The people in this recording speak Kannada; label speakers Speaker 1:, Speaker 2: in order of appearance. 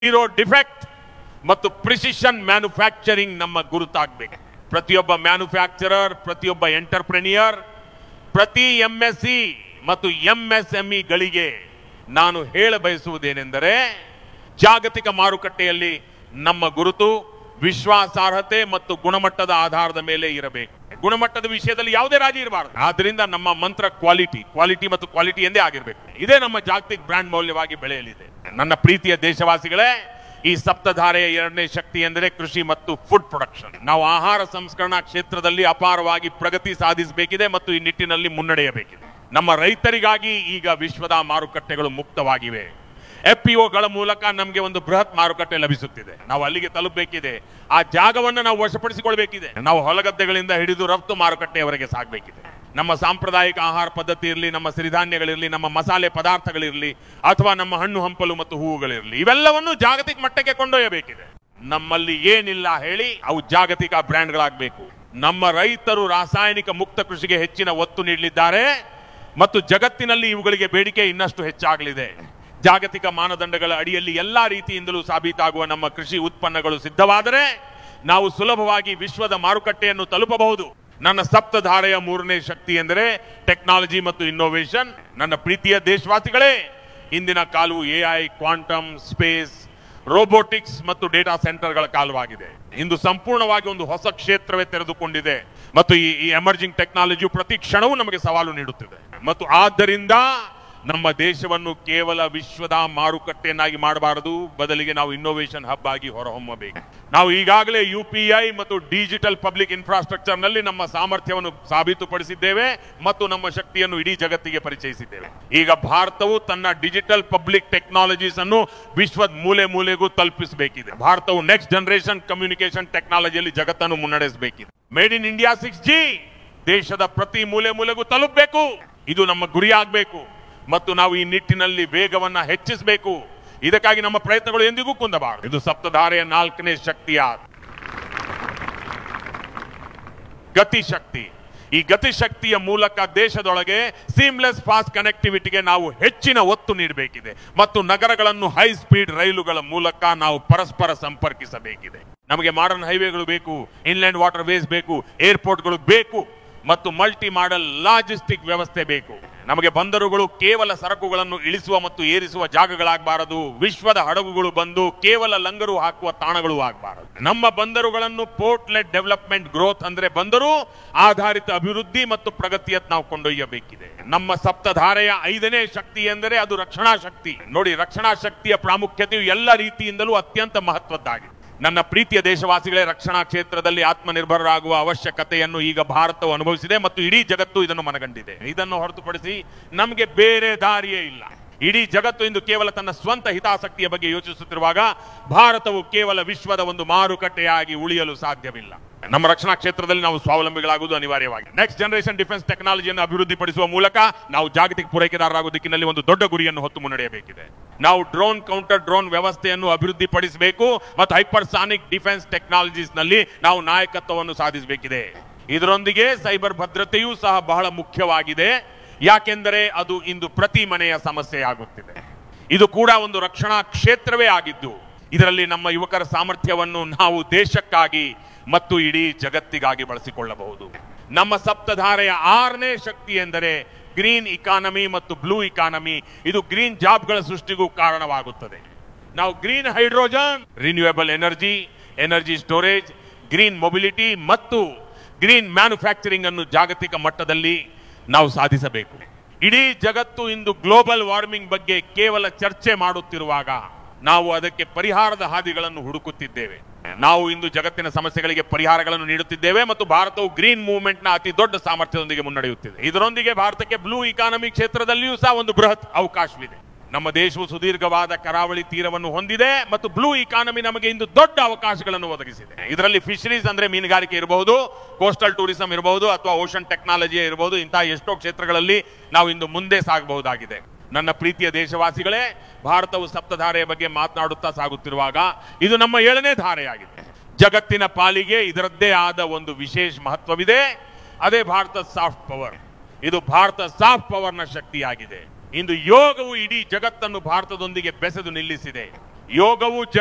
Speaker 1: ಇರೋ ಡಿಫೆಕ್ಟ್ ಮತ್ತು ಪ್ರಿಸಿಷನ್ ಮ್ಯಾನುಫ್ಯಾಕ್ಚರಿಂಗ್ ನಮ್ಮ ಗುರುತಾಗಬೇಕು ಪ್ರತಿಯೊಬ್ಬ ಮ್ಯಾನುಫ್ಯಾಕ್ಚರರ್ ಪ್ರತಿಯೊಬ್ಬ ಎಂಟರ್ಪ್ರೆನಿಯರ್ ಪ್ರತಿ ಎಂಎಸ್ಸಿ ಮತ್ತು ಎಂಎಸ್ಎಂಇಗಳಿಗೆ ನಾನು ಹೇಳ ಬಯಸುವುದೇನೆಂದರೆ ಜಾಗತಿಕ ಮಾರುಕಟ್ಟೆಯಲ್ಲಿ ನಮ್ಮ ಗುರುತು ವಿಶ್ವಾಸಾರ್ಹತೆ ಮತ್ತು ಗುಣಮಟ್ಟದ ಆಧಾರದ ಮೇಲೆ ಇರಬೇಕು ಗುಣಮಟ್ಟದ ವಿಷಯದಲ್ಲಿ ಯಾವುದೇ ರಾಜಿ ಇರಬಾರದು ಆದ್ರಿಂದ ನಮ್ಮ ಮಂತ್ರ ಕ್ವಾಲಿಟಿ ಕ್ವಾಲಿಟಿ ಮತ್ತು ಕ್ವಾಲಿಟಿ ಎಂದೇ ಆಗಿರಬೇಕು ಇದೇ ನಮ್ಮ ಜಾಗತಿಕ ಬ್ರ್ಯಾಂಡ್ ಮೌಲ್ಯವಾಗಿ ಬೆಳೆಯಲಿದೆ ನನ್ನ ಪ್ರೀತಿಯ ದೇಶವಾಸಿಗಳೇ ಈ ಸಪ್ತಧಾರೆಯ ಎರಡನೇ ಶಕ್ತಿ ಎಂದರೆ ಕೃಷಿ ಮತ್ತು ಫುಡ್ ಪ್ರೊಡಕ್ಷನ್ ನಾವು ಆಹಾರ ಸಂಸ್ಕರಣಾ ಕ್ಷೇತ್ರದಲ್ಲಿ ಅಪಾರವಾಗಿ ಪ್ರಗತಿ ಸಾಧಿಸಬೇಕಿದೆ ಮತ್ತು ಈ ನಿಟ್ಟಿನಲ್ಲಿ ಮುನ್ನಡೆಯಬೇಕಿದೆ ನಮ್ಮ ರೈತರಿಗಾಗಿ ಈಗ ವಿಶ್ವದ ಮಾರುಕಟ್ಟೆಗಳು ಮುಕ್ತವಾಗಿವೆ ಎಫ್ಪಿಒಗಳ ಮೂಲಕ ನಮಗೆ ಒಂದು ಬೃಹತ್ ಮಾರುಕಟ್ಟೆ ಲಭಿಸುತ್ತಿದೆ ನಾವು ಅಲ್ಲಿಗೆ ತಲುಪಬೇಕಿದೆ ಆ ಜಾಗವನ್ನು ನಾವು ವಶಪಡಿಸಿಕೊಳ್ಬೇಕಿದೆ ನಾವು ಹೊಲಗದ್ದೆಗಳಿಂದ ಹಿಡಿದು ರಫ್ತು ಮಾರುಕಟ್ಟೆಯವರೆಗೆ ಸಾಗಬೇಕಿದೆ ನಮ್ಮ ಸಾಂಪ್ರದಾಯಿಕ ಆಹಾರ ಪದ್ಧತಿ ಇರಲಿ ನಮ್ಮ ಸಿರಿಧಾನ್ಯಗಳಿರಲಿ ನಮ್ಮ ಮಸಾಲೆ ಪದಾರ್ಥಗಳಿರಲಿ ಅಥವಾ ನಮ್ಮ ಹಣ್ಣು ಹಂಪಲು ಮತ್ತು ಹೂವುಗಳಿರಲಿ ಇವೆಲ್ಲವನ್ನು ಜಾಗತಿಕ ಮಟ್ಟಕ್ಕೆ ಕೊಂಡೊಯ್ಯಬೇಕಿದೆ ನಮ್ಮಲ್ಲಿ ಏನಿಲ್ಲ ಹೇಳಿ ಅವು ಜಾಗತಿಕ ಬ್ರ್ಯಾಂಡ್ಗಳಾಗಬೇಕು ನಮ್ಮ ರೈತರು ರಾಸಾಯನಿಕ ಮುಕ್ತ ಕೃಷಿಗೆ ಹೆಚ್ಚಿನ ಒತ್ತು ನೀಡಲಿದ್ದಾರೆ ಮತ್ತು ಜಗತ್ತಿನಲ್ಲಿ ಇವುಗಳಿಗೆ ಬೇಡಿಕೆ ಇನ್ನಷ್ಟು ಹೆಚ್ಚಾಗಲಿದೆ ಜಾಗತಿಕ ಮಾನದಂಡಗಳ ಅಡಿಯಲ್ಲಿ ಎಲ್ಲಾ ರೀತಿಯಿಂದಲೂ ಸಾಬೀತಾಗುವ ನಮ್ಮ ಕೃಷಿ ಉತ್ಪನ್ನಗಳು ಸಿದ್ಧವಾದರೆ ನಾವು ಸುಲಭವಾಗಿ ವಿಶ್ವದ ಮಾರುಕಟ್ಟೆಯನ್ನು ತಲುಪಬಹುದು ನನ್ನ ಸಪ್ತಧಾರೆಯ ಮೂರನೇ ಶಕ್ತಿ ಎಂದರೆ ಟೆಕ್ನಾಲಜಿ ಮತ್ತು ಇನ್ನೋವೇಷನ್ ನನ್ನ ಪ್ರೀತಿಯ ದೇಶವಾಸಿಗಳೇ ಇಂದಿನ ಕಾಲವು ಎಐ ಕ್ವಾಂಟಮ್ ಸ್ಪೇಸ್ ರೋಬೋಟಿಕ್ಸ್ ಮತ್ತು ಡೇಟಾ ಸೆಂಟರ್ಗಳ ಕಾಲವಾಗಿದೆ ಇಂದು ಸಂಪೂರ್ಣವಾಗಿ ಒಂದು ಹೊಸ ಕ್ಷೇತ್ರವೇ ತೆರೆದುಕೊಂಡಿದೆ ಮತ್ತು ಈ ಈ ಎಮರ್ಜಿಂಗ್ ಟೆಕ್ನಾಲಜಿಯು ಪ್ರತಿ ಕ್ಷಣವೂ ನಮಗೆ ಸವಾಲು ನೀಡುತ್ತಿದೆ ಮತ್ತು ಆದ್ದರಿಂದ ನಮ್ಮ ದೇಶವನ್ನು ಕೇವಲ ವಿಶ್ವದ ಮಾರುಕಟ್ಟೆಯನ್ನಾಗಿ ಮಾಡಬಾರದು ಬದಲಿಗೆ ನಾವು ಇನ್ನೋವೇಷನ್ ಹಬ್ ಆಗಿ ಹೊರಹೊಮ್ಮಬೇಕು ನಾವು ಈಗಾಗಲೇ ಯು ಪಿ ಐ ಮತ್ತು ಡಿಜಿಟಲ್ ಪಬ್ಲಿಕ್ ಇನ್ಫ್ರಾಸ್ಟ್ರಕ್ಚರ್ ನಲ್ಲಿ ನಮ್ಮ ಸಾಮರ್ಥ್ಯವನ್ನು ಸಾಬೀತುಪಡಿಸಿದ್ದೇವೆ ಮತ್ತು ನಮ್ಮ ಶಕ್ತಿಯನ್ನು ಇಡೀ ಜಗತ್ತಿಗೆ ಪರಿಚಯಿಸಿದ್ದೇವೆ ಈಗ ಭಾರತವು ತನ್ನ ಡಿಜಿಟಲ್ ಪಬ್ಲಿಕ್ ಟೆಕ್ನಾಲಜೀಸ್ ಅನ್ನು ವಿಶ್ವದ ಮೂಲೆ ಮೂಲೆಗೂ ತಲುಪಿಸಬೇಕಿದೆ ಭಾರತವು ನೆಕ್ಸ್ಟ್ ಜನರೇಷನ್ ಕಮ್ಯುನಿಕೇಶನ್ ಟೆಕ್ನಾಲಜಿಯಲ್ಲಿ ಜಗತ್ತನ್ನು ಮುನ್ನಡೆಸಬೇಕಿದೆ made in India six G ದೇಶದ ಪ್ರತಿ ಮೂಲೆ ಮೂಲೆಗೂ ತಲುಪಬೇಕು ಇದು ನಮ್ಮ ಗುರಿಯಾಗಬೇಕು ಮತ್ತು ನಾವು ಈ ನಿಟ್ಟಿನಲ್ಲಿ ವೇಗವನ್ನ ಹೆಚ್ಚಿಸಬೇಕು ಇದಕ್ಕಾಗಿ ನಮ್ಮ ಪ್ರಯತ್ನಗಳು ಎಂದಿಗೂ ಕುಂದಬಾರದು ಇದು ಸಪ್ತಧಾರೆಯ ನಾಲ್ಕನೇ ಶಕ್ತಿಯ ಗತಿಶಕ್ತಿ ಈ ಗತಿಶಕ್ತಿಯ ಮೂಲಕ ದೇಶದೊಳಗೆ ಸೀಮ್ಲೆಸ್ ಫಾಸ್ಟ್ ಕನೆಕ್ಟಿವಿಟಿಗೆ ನಾವು ಹೆಚ್ಚಿನ ಒತ್ತು ನೀಡಬೇಕಿದೆ ಮತ್ತು ನಗರಗಳನ್ನು ಹೈ ಸ್ಪೀಡ್ ರೈಲುಗಳ ಮೂಲಕ ನಾವು ಪರಸ್ಪರ ಸಂಪರ್ಕಿಸಬೇಕಿದೆ ನಮಗೆ ಮಾಡರ್ನ್ ಹೈವೇಗಳು ಬೇಕು ಇನ್ಲ್ಯಾಂಡ್ ವಾಟರ್ ವೇಸ್ ಬೇಕು ಏರ್ಪೋರ್ಟ್ಗಳು ಬೇಕು ಮತ್ತು ಮಲ್ಟಿ ಮಾಡಲ್ ಲಾಜಿಸ್ಟಿಕ್ ವ್ಯವಸ್ಥೆ ಬೇಕು ನಮಗೆ ಬಂದರುಗಳು ಕೇವಲ ಸರಕುಗಳನ್ನು ಇಳಿಸುವ ಮತ್ತು ಏರಿಸುವ ಜಾಗಗಳಾಗಬಾರದು ವಿಶ್ವದ ಹಡಗುಗಳು ಬಂದು ಕೇವಲ ಲಂಗರು ಹಾಕುವ ತಾಣಗಳು ಆಗಬಾರದು ನಮ್ಮ ಬಂದರುಗಳನ್ನು ಪೋರ್ಟ್ ಲೆಡ್ ಡೆವಲಪ್ಮೆಂಟ್ ಗ್ರೋತ್ ಅಂದ್ರೆ ಬಂದರು ಆಧಾರಿತ ಅಭಿವೃದ್ಧಿ ಮತ್ತು ಪ್ರಗತಿಯತ್ ನಾವು ಕೊಂಡೊಯ್ಯಬೇಕಿದೆ ನಮ್ಮ ಸಪ್ತಧಾರೆಯ ಐದನೇ ಶಕ್ತಿ ಎಂದರೆ ಅದು ರಕ್ಷಣಾ ಶಕ್ತಿ ನೋಡಿ ರಕ್ಷಣಾ ಶಕ್ತಿಯ ಪ್ರಾಮುಖ್ಯತೆಯು ಎಲ್ಲ ರೀತಿಯಿಂದಲೂ ಅತ್ಯಂತ ಮಹತ್ವದ್ದಾಗಿದೆ ನನ್ನ ಪ್ರೀತಿಯ ದೇಶವಾಸಿಗಳೇ ರಕ್ಷಣಾ ಕ್ಷೇತ್ರದಲ್ಲಿ ಆತ್ಮನಿರ್ಭರರಾಗುವ ಅವಶ್ಯಕತೆಯನ್ನು ಈಗ ಭಾರತವು ಅನುಭವಿಸಿದೆ ಮತ್ತು ಇಡೀ ಜಗತ್ತು ಇದನ್ನು ಮನಗಂಡಿದೆ ಇದನ್ನು ಹೊರತುಪಡಿಸಿ ನಮಗೆ ಬೇರೆ ದಾರಿಯೇ ಇಲ್ಲ ಇಡೀ ಜಗತ್ತು ಇಂದು ಕೇವಲ ತನ್ನ ಸ್ವಂತ ಹಿತಾಸಕ್ತಿಯ ಬಗ್ಗೆ ಯೋಚಿಸುತ್ತಿರುವಾಗ ಭಾರತವು ಕೇವಲ ವಿಶ್ವದ ಒಂದು ಮಾರುಕಟ್ಟೆಯಾಗಿ ಉಳಿಯಲು ಸಾಧ್ಯವಿಲ್ಲ ನಮ್ಮ ರಕ್ಷಣಾ ಕ್ಷೇತ್ರದಲ್ಲಿ ನಾವು ಸ್ವಾವಲಂಬಿಗಳಾಗುವುದು ಅನಿವಾರ್ಯವಾಗಿದೆ ನೆಕ್ಸ್ಟ್ ಜನರೇಷನ್ ಡಿಫೆನ್ಸ್ ಟೆಕ್ನಾಲಜಿಯನ್ನು ಅಭಿವೃದ್ಧಿಪಡಿಸುವ ಮೂಲಕ ನಾವು ಜಾಗತಿಕ ಪೂರೈಕೆದಾರರಾಗುವ ದಿಕ್ಕಿನಲ್ಲಿ ಒಂದು ದೊಡ್ಡ ಗುರಿಯನ್ನು ಹೊತ್ತು ಮುನ್ನಡೆಯಬೇಕಿದೆ ನಾವು ಡ್ರೋನ್ ಕೌಂಟರ್ ಡ್ರೋನ್ ವ್ಯವಸ್ಥೆಯನ್ನು ಅಭಿವೃದ್ಧಿಪಡಿಸಬೇಕು ಮತ್ತು ಹೈಪರ್ಸಾನಿಕ್ ಡಿಫೆನ್ಸ್ ಟೆಕ್ನಾಲಜೀಸ್ ನಲ್ಲಿ ನಾವು ನಾಯಕತ್ವವನ್ನು ಸಾಧಿಸಬೇಕಿದೆ ಇದರೊಂದಿಗೆ ಸೈಬರ್ ಭದ್ರತೆಯೂ ಸಹ ಬಹಳ ಮುಖ್ಯವಾಗಿದೆ ಯಾಕೆಂದರೆ ಅದು ಇಂದು ಪ್ರತಿ ಮನೆಯ ಸಮಸ್ಯೆಯಾಗುತ್ತಿದೆ ಇದು ಕೂಡ ಒಂದು ರಕ್ಷಣಾ ಕ್ಷೇತ್ರವೇ ಆಗಿದ್ದು ಇದರಲ್ಲಿ ನಮ್ಮ ಯುವಕರ ಸಾಮರ್ಥ್ಯವನ್ನು ನಾವು ದೇಶಕ್ಕಾಗಿ ಮತ್ತು ಇಡೀ ಜಗತ್ತಿಗಾಗಿ ಬಳಸಿಕೊಳ್ಳಬಹುದು ನಮ್ಮ ಸಪ್ತಧಾರೆಯ ಆರನೇ ಶಕ್ತಿ ಎಂದರೆ ಗ್ರೀನ್ ಇಕಾನಮಿ ಮತ್ತು ಬ್ಲೂ ಇಕಾನಮಿ ಇದು ಗ್ರೀನ್ ಜಾಬ್ಗಳ ಸೃಷ್ಟಿಗೂ ಕಾರಣವಾಗುತ್ತದೆ ನಾವು green hydrogen renewable energy energy storage green mobility ಮತ್ತು ಗ್ರೀನ್ ಮ್ಯಾನುಫ್ಯಾಕ್ಚರಿಂಗ್ ಅನ್ನು ಜಾಗತಿಕ ಮಟ್ಟದಲ್ಲಿ ನಾವು ಸಾಧಿಸಬೇಕು ಇಡೀ ಜಗತ್ತು ಇಂದು ಗ್ಲೋಬಲ್ ವಾರ್ಮಿಂಗ್ ಬಗ್ಗೆ ಕೇವಲ ಚರ್ಚೆ ಮಾಡುತ್ತಿರುವಾಗ ನಾವು ಅದಕ್ಕೆ ಪರಿಹಾರದ ಹಾದಿಗಳನ್ನು ಹುಡುಕುತ್ತಿದ್ದೇವೆ ನಾವು ಇಂದು ಜಗತ್ತಿನ ಸಮಸ್ಯೆಗಳಿಗೆ ಪರಿಹಾರಗಳನ್ನು ನೀಡುತ್ತಿದ್ದೇವೆ ಮತ್ತು ಭಾರತವು ಗ್ರೀನ್ ಮೂವ್ಮೆಂಟ್ ನ ಅತಿ ದೊಡ್ಡ ಸಾಮರ್ಥ್ಯದೊಂದಿಗೆ ಮುನ್ನಡೆಯುತ್ತಿದೆ ಇದರೊಂದಿಗೆ ಭಾರತಕ್ಕೆ ಬ್ಲೂ ಇಕಾನಮಿ ಕ್ಷೇತ್ರದಲ್ಲಿಯೂ ಸಹ ಒಂದು ಬೃಹತ್ ಅವಕಾಶವಿದೆ ನಮ್ಮ ದೇಶವು ಸುದೀರ್ಘವಾದ ಕರಾವಳಿ ತೀರವನ್ನು ಹೊಂದಿದೆ ಮತ್ತು ಬ್ಲೂ ಇಕಾನಮಿ ನಮಗೆ ಇಂದು ದೊಡ್ಡ ಅವಕಾಶಗಳನ್ನು ಒದಗಿಸಿದೆ ಇದರಲ್ಲಿ ಫಿಶರೀಸ್ ಅಂದ್ರೆ ಮೀನುಗಾರಿಕೆ ಇರಬಹುದು ಕೋಸ್ಟಲ್ ಟೂರಿಸಂ ಇರಬಹುದು ಅಥವಾ ಓಷನ್ ಟೆಕ್ನಾಲಜಿ ಇರಬಹುದು ಇಂತಹ ಎಷ್ಟೋ ಕ್ಷೇತ್ರಗಳಲ್ಲಿ ನಾವು ಇಂದು ಮುಂದೆ ಸಾಗಬಹುದಾಗಿದೆ ನನ್ನ ಪ್ರೀತಿಯ ದೇಶವಾಸಿಗಳೇ ಭಾರತವು ಸಪ್ತಧಾರೆಯ ಬಗ್ಗೆ ಮಾತನಾಡುತ್ತಾ ಸಾಗುತ್ತಿರುವಾಗ ಇದು ನಮ್ಮ ಏಳನೇ ಧಾರೆಯಾಗಿದೆ ಜಗತ್ತಿನ ಪಾಲಿಗೆ ಇದರದ್ದೇ ಆದ ಒಂದು ವಿಶೇಷ ಮಹತ್ವವಿದೆ ಅದೇ ಭಾರತ ಸಾಫ್ಟ್ ಪವರ್ ಇದು ಭಾರತ ಸಾಫ್ಟ್ ಪವರ್ನ ಶಕ್ತಿಯಾಗಿದೆ ಇಂದು ಯೋಗವು ಇಡೀ ಜಗತ್ತನ್ನು ಭಾರತದೊಂದಿಗೆ ಬೆಸೆದು ನಿಲ್ಲಿಸಿದೆ ಯೋಗವು